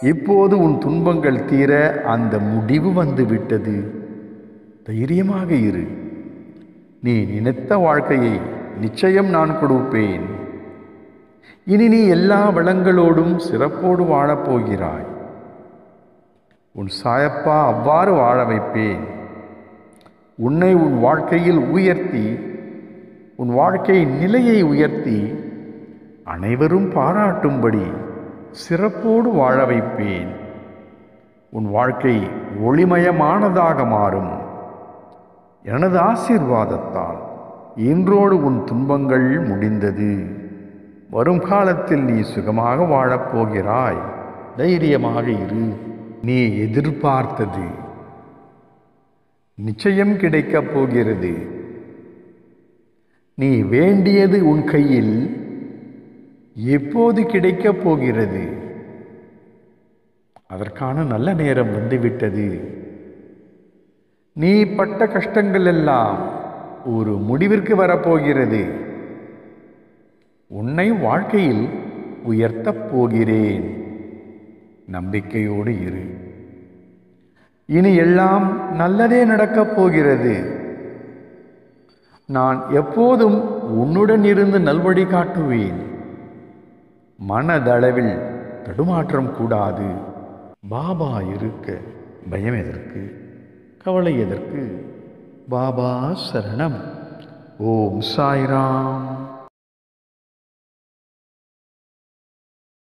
இப்போது உன் துன்பங்கள் தீர அந்த முடிவு வந்து விட்டது தைரியமாக இரு நீ நினைத்த வாழ்க்கையை நிச்சயம் நான் கொடுப்பேன் இனி நீ எல்லா வளங்களோடும் சிறப்போடு வாழப்போகிறாய் உன் சாயப்பா அவ்வாறு வாழ வைப்பேன் உன்னை உன் வாழ்க்கையில் உயர்த்தி உன் வாழ்க்கை நிலையை உயர்த்தி அனைவரும் பாராட்டும்படி சிறப்போடு வாழ வைப்பேன் உன் வாழ்க்கை ஒளிமயமானதாக மாறும் எனது ஆசீர்வாதத்தால் இன்றோடு உன் துன்பங்கள் முடிந்தது வரும் காலத்தில் நீ சுகமாக வாழப்போகிறாய் தைரியமாக இரு நீ எதிர்பார்த்தது நிச்சயம் கிடைக்கப் போகிறது நீ வேண்டியது உன் கையில் எப்போது கிடைக்கப் போகிறது அதற்கான நல்ல நேரம் வந்துவிட்டது நீ பட்ட கஷ்டங்கள் எல்லாம் ஒரு முடிவிற்கு வரப்போகிறது உன்னை வாழ்க்கையில் உயர்த்தப் போகிறேன் நம்பிக்கையோடு இரு இனி எல்லாம் நல்லதே நடக்கப் போகிறது நான் எப்போதும் உன்னுடன் இருந்து நல்வழி காட்டுவேன் மனதளவில் தடுமாற்றம் கூடாது பாபா இருக்க பயம் எதற்கு கவலை எதற்கு பாபா சரணம் ஓம் சாய்ராம்